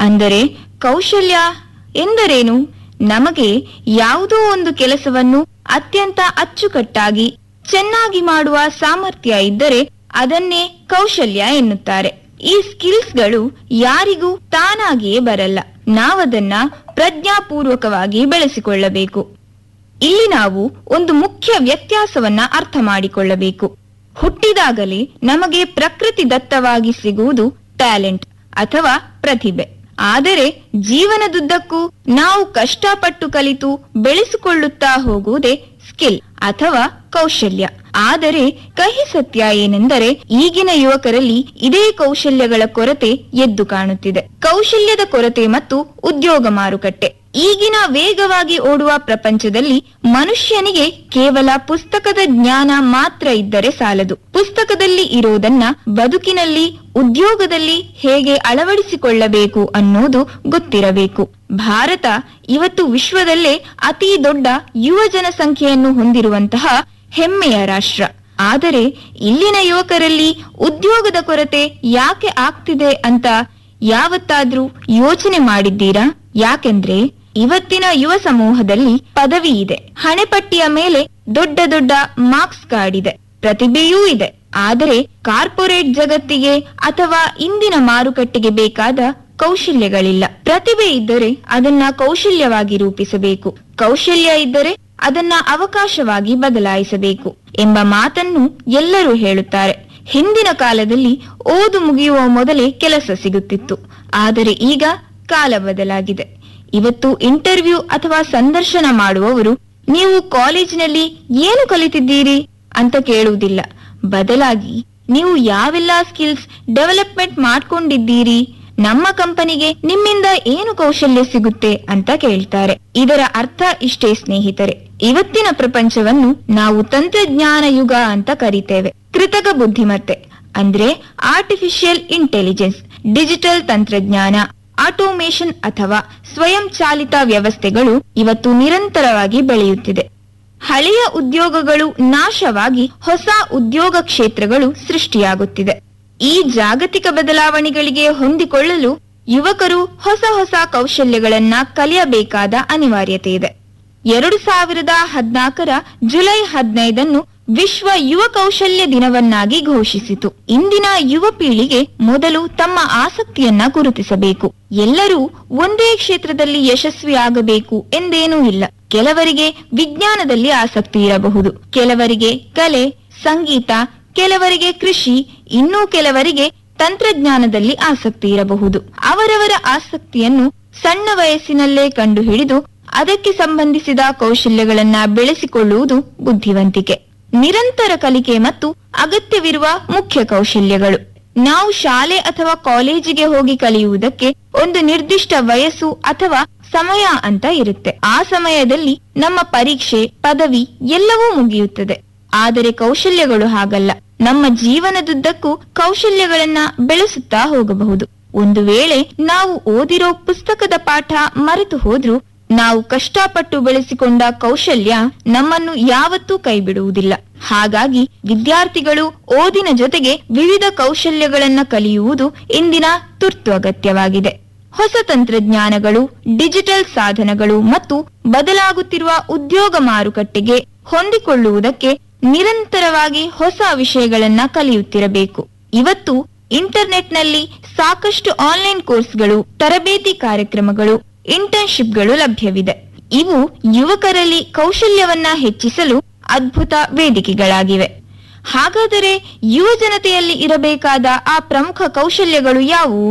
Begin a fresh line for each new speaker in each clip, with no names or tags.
ಅಂದರೆ ಕೌಶಲ್ಯ ಎಂದರೇನು ನಮಗೆ ಯಾವುದೋ ಒಂದು ಕೆಲಸವನ್ನು ಅತ್ಯಂತ ಅಚ್ಚುಕಟ್ಟಾಗಿ ಚೆನ್ನಾಗಿ ಮಾಡುವ ಸಾಮರ್ಥ್ಯ ಇದ್ದರೆ ಅದನ್ನೇ ಕೌಶಲ್ಯ ಎನ್ನುತ್ತಾರೆ ಈ ಸ್ಕಿಲ್ಸ್ಗಳು ಯಾರಿಗೂ ತಾನಾಗಿಯೇ ಬರಲ್ಲ ನಾವದನ್ನ ಪ್ರಜ್ಞಾಪೂರ್ವಕವಾಗಿ ಬೆಳೆಸಿಕೊಳ್ಳಬೇಕು ಇಲ್ಲಿ ನಾವು ಒಂದು ಮುಖ್ಯ ವ್ಯತ್ಯಾಸವನ್ನ ಅರ್ಥ ಮಾಡಿಕೊಳ್ಳಬೇಕು ಹುಟ್ಟಿದಾಗಲೇ ನಮಗೆ ಪ್ರಕೃತಿ ದತ್ತವಾಗಿ ಸಿಗುವುದು ಟ್ಯಾಲೆಂಟ್ ಅಥವಾ ಪ್ರತಿಭೆ ಆದರೆ ಜೀವನದುದ್ದಕ್ಕೂ ನಾವು ಕಷ್ಟಪಟ್ಟು ಕಲಿತು ಬೆಳೆಸಿಕೊಳ್ಳುತ್ತಾ ಹೋಗುವುದೇ ಸ್ಕಿಲ್ ಅಥವಾ ಕೌಶಲ್ಯ ಆದರೆ ಕಹಿ ಸತ್ಯ ಏನೆಂದರೆ ಈಗಿನ ಯುವಕರಲ್ಲಿ ಇದೇ ಕೌಶಲ್ಯಗಳ ಕೊರತೆ ಎದ್ದು ಕಾಣುತ್ತಿದೆ ಕೌಶಲ್ಯದ ಕೊರತೆ ಮತ್ತು ಉದ್ಯೋಗ ಮಾರುಕಟ್ಟೆ ಈಗಿನ ವೇಗವಾಗಿ ಓಡುವ ಪ್ರಪಂಚದಲ್ಲಿ ಮನುಷ್ಯನಿಗೆ ಕೇವಲ ಪುಸ್ತಕದ ಜ್ಞಾನ ಮಾತ್ರ ಇದ್ದರೆ ಸಾಲದು ಪುಸ್ತಕದಲ್ಲಿ ಇರೋದನ್ನ ಬದುಕಿನಲ್ಲಿ ಉದ್ಯೋಗದಲ್ಲಿ ಹೇಗೆ ಅಳವಡಿಸಿಕೊಳ್ಳಬೇಕು ಅನ್ನೋದು ಗೊತ್ತಿರಬೇಕು ಭಾರತ ಇವತ್ತು ವಿಶ್ವದಲ್ಲೇ ಅತಿ ದೊಡ್ಡ ಯುವ ಜನಸಂಖ್ಯೆಯನ್ನು ಹೊಂದಿರುವಂತಹ ಹೆಮ್ಮೆಯ ರಾಷ್ಟ್ರ ಆದರೆ ಇಲ್ಲಿನ ಯುವಕರಲ್ಲಿ ಉದ್ಯೋಗದ ಕೊರತೆ ಯಾಕೆ ಆಗ್ತಿದೆ ಅಂತ ಯಾವತ್ತಾದ್ರೂ ಯೋಚನೆ ಮಾಡಿದ್ದೀರಾ ಯಾಕೆಂದ್ರೆ ಇವತ್ತಿನ ಯುವ ಸಮೂಹದಲ್ಲಿ ಪದವಿ ಇದೆ ಹಣೆಪಟ್ಟಿಯ ಮೇಲೆ ದೊಡ್ಡ ದೊಡ್ಡ ಮಾರ್ಕ್ಸ್ ಕಾರ್ಡ್ ಇದೆ ಪ್ರತಿಭೆಯೂ ಇದೆ ಆದರೆ ಕಾರ್ಪೊರೇಟ್ ಜಗತ್ತಿಗೆ ಅಥವಾ ಇಂದಿನ ಮಾರುಕಟ್ಟೆಗೆ ಬೇಕಾದ ಕೌಶಲ್ಯಗಳಿಲ್ಲ ಪ್ರತಿಭೆ ಇದ್ದರೆ ಅದನ್ನ ಕೌಶಲ್ಯವಾಗಿ ರೂಪಿಸಬೇಕು ಕೌಶಲ್ಯ ಇದ್ದರೆ ಅದನ್ನ ಅವಕಾಶವಾಗಿ ಬದಲಾಯಿಸಬೇಕು ಎಂಬ ಮಾತನ್ನು ಎಲ್ಲರೂ ಹೇಳುತ್ತಾರೆ ಹಿಂದಿನ ಕಾಲದಲ್ಲಿ ಓದು ಮುಗಿಯುವ ಮೊದಲೇ ಕೆಲಸ ಸಿಗುತ್ತಿತ್ತು ಆದರೆ ಈಗ ಕಾಲ ಬದಲಾಗಿದೆ ಇವತ್ತು ಇಂಟರ್ವ್ಯೂ ಅಥವಾ ಸಂದರ್ಶನ ಮಾಡುವವರು ನೀವು ಕಾಲೇಜಿನಲ್ಲಿ ಏನು ಕಲಿತಿದ್ದೀರಿ ಅಂತ ಕೇಳುವುದಿಲ್ಲ ಬದಲಾಗಿ ನೀವು ಯಾವೆಲ್ಲ ಸ್ಕಿಲ್ಸ್ ಡೆವಲಪ್ಮೆಂಟ್ ಮಾಡ್ಕೊಂಡಿದ್ದೀರಿ ನಮ್ಮ ಕಂಪನಿಗೆ ನಿಮ್ಮಿಂದ ಏನು ಕೌಶಲ್ಯ ಸಿಗುತ್ತೆ ಅಂತ ಕೇಳ್ತಾರೆ ಇದರ ಅರ್ಥ ಇಷ್ಟೇ ಸ್ನೇಹಿತರೆ ಇವತ್ತಿನ ಪ್ರಪಂಚವನ್ನು ನಾವು ತಂತ್ರಜ್ಞಾನ ಯುಗ ಅಂತ ಕರಿತೇವೆ ಕೃತಕ ಬುದ್ಧಿಮತ್ತೆ ಅಂದ್ರೆ ಆರ್ಟಿಫಿಷಿಯಲ್ ಇಂಟೆಲಿಜೆನ್ಸ್ ಡಿಜಿಟಲ್ ತಂತ್ರಜ್ಞಾನ ಆಟೋಮೇಷನ್ ಅಥವಾ ಸ್ವಯಂ ಚಾಲಿತ ವ್ಯವಸ್ಥೆಗಳು ಇವತ್ತು ನಿರಂತರವಾಗಿ ಬೆಳೆಯುತ್ತಿದೆ ಹಳೆಯ ಉದ್ಯೋಗಗಳು ನಾಶವಾಗಿ ಹೊಸ ಉದ್ಯೋಗ ಕ್ಷೇತ್ರಗಳು ಸೃಷ್ಟಿಯಾಗುತ್ತಿದೆ ಈ ಜಾಗತಿಕ ಬದಲಾವಣೆಗಳಿಗೆ ಹೊಂದಿಕೊಳ್ಳಲು ಯುವಕರು ಹೊಸ ಹೊಸ ಕೌಶಲ್ಯಗಳನ್ನ ಕಲಿಯಬೇಕಾದ ಅನಿವಾರ್ಯತೆ ಇದೆ ಎರಡು ಸಾವಿರದ ಹದ್ನಾಲ್ಕರ ಜುಲೈ ಹದಿನೈದನ್ನು ವಿಶ್ವ ಯುವ ಕೌಶಲ್ಯ ದಿನವನ್ನಾಗಿ ಘೋಷಿಸಿತು ಇಂದಿನ ಯುವ ಪೀಳಿಗೆ ಮೊದಲು ತಮ್ಮ ಆಸಕ್ತಿಯನ್ನ ಗುರುತಿಸಬೇಕು ಎಲ್ಲರೂ ಒಂದೇ ಕ್ಷೇತ್ರದಲ್ಲಿ ಯಶಸ್ವಿಯಾಗಬೇಕು ಎಂದೇನೂ ಇಲ್ಲ ಕೆಲವರಿಗೆ ವಿಜ್ಞಾನದಲ್ಲಿ ಆಸಕ್ತಿ ಇರಬಹುದು ಕೆಲವರಿಗೆ ಕಲೆ ಸಂಗೀತ ಕೆಲವರಿಗೆ ಕೃಷಿ ಇನ್ನೂ ಕೆಲವರಿಗೆ ತಂತ್ರಜ್ಞಾನದಲ್ಲಿ ಆಸಕ್ತಿ ಇರಬಹುದು ಅವರವರ ಆಸಕ್ತಿಯನ್ನು ಸಣ್ಣ ವಯಸ್ಸಿನಲ್ಲೇ ಕಂಡುಹಿಡಿದು ಅದಕ್ಕೆ ಸಂಬಂಧಿಸಿದ ಕೌಶಲ್ಯಗಳನ್ನ ಬೆಳೆಸಿಕೊಳ್ಳುವುದು ಬುದ್ಧಿವಂತಿಕೆ ನಿರಂತರ ಕಲಿಕೆ ಮತ್ತು ಅಗತ್ಯವಿರುವ ಮುಖ್ಯ ಕೌಶಲ್ಯಗಳು ನಾವು ಶಾಲೆ ಅಥವಾ ಕಾಲೇಜಿಗೆ ಹೋಗಿ ಕಲಿಯುವುದಕ್ಕೆ ಒಂದು ನಿರ್ದಿಷ್ಟ ವಯಸ್ಸು ಅಥವಾ ಸಮಯ ಅಂತ ಇರುತ್ತೆ ಆ ಸಮಯದಲ್ಲಿ ನಮ್ಮ ಪರೀಕ್ಷೆ ಪದವಿ ಎಲ್ಲವೂ ಮುಗಿಯುತ್ತದೆ ಆದರೆ ಕೌಶಲ್ಯಗಳು ಹಾಗಲ್ಲ ನಮ್ಮ ಜೀವನದುದ್ದಕ್ಕೂ ಕೌಶಲ್ಯಗಳನ್ನ ಬೆಳೆಸುತ್ತಾ ಹೋಗಬಹುದು ಒಂದು ವೇಳೆ ನಾವು ಓದಿರೋ ಪುಸ್ತಕದ ಪಾಠ ಮರೆತು ಹೋದ್ರೂ ನಾವು ಕಷ್ಟಪಟ್ಟು ಬೆಳೆಸಿಕೊಂಡ ಕೌಶಲ್ಯ ನಮ್ಮನ್ನು ಯಾವತ್ತೂ ಕೈಬಿಡುವುದಿಲ್ಲ ಹಾಗಾಗಿ ವಿದ್ಯಾರ್ಥಿಗಳು ಓದಿನ ಜೊತೆಗೆ ವಿವಿಧ ಕೌಶಲ್ಯಗಳನ್ನ ಕಲಿಯುವುದು ಇಂದಿನ ತುರ್ತು ಅಗತ್ಯವಾಗಿದೆ ಹೊಸ ತಂತ್ರಜ್ಞಾನಗಳು ಡಿಜಿಟಲ್ ಸಾಧನಗಳು ಮತ್ತು ಬದಲಾಗುತ್ತಿರುವ ಉದ್ಯೋಗ ಮಾರುಕಟ್ಟೆಗೆ ಹೊಂದಿಕೊಳ್ಳುವುದಕ್ಕೆ ನಿರಂತರವಾಗಿ ಹೊಸ ವಿಷಯಗಳನ್ನ ಕಲಿಯುತ್ತಿರಬೇಕು ಇವತ್ತು ಇಂಟರ್ನೆಟ್ನಲ್ಲಿ ಸಾಕಷ್ಟು ಆನ್ಲೈನ್ ಕೋರ್ಸ್ಗಳು ತರಬೇತಿ ಕಾರ್ಯಕ್ರಮಗಳು ಇಂಟರ್ನ್ಶಿಪ್ಗಳು ಲಭ್ಯವಿದೆ ಇವು ಯುವಕರಲ್ಲಿ ಕೌಶಲ್ಯವನ್ನ ಹೆಚ್ಚಿಸಲು ಅದ್ಭುತ ವೇದಿಕೆಗಳಾಗಿವೆ ಹಾಗಾದರೆ ಯುವ ಜನತೆಯಲ್ಲಿ ಇರಬೇಕಾದ ಆ ಪ್ರಮುಖ ಕೌಶಲ್ಯಗಳು ಯಾವುವು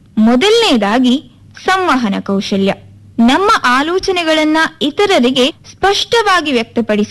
ಮೊದಲನೇದಾಗಿ ಸಂವಹನ ಕೌಶಲ್ಯ ನಮ್ಮ ಆಲೋಚನೆಗಳನ್ನ ಇತರರಿಗೆ ಸ್ಪಷ್ಟವಾಗಿ ವ್ಯಕ್ತಪಡಿಸುವ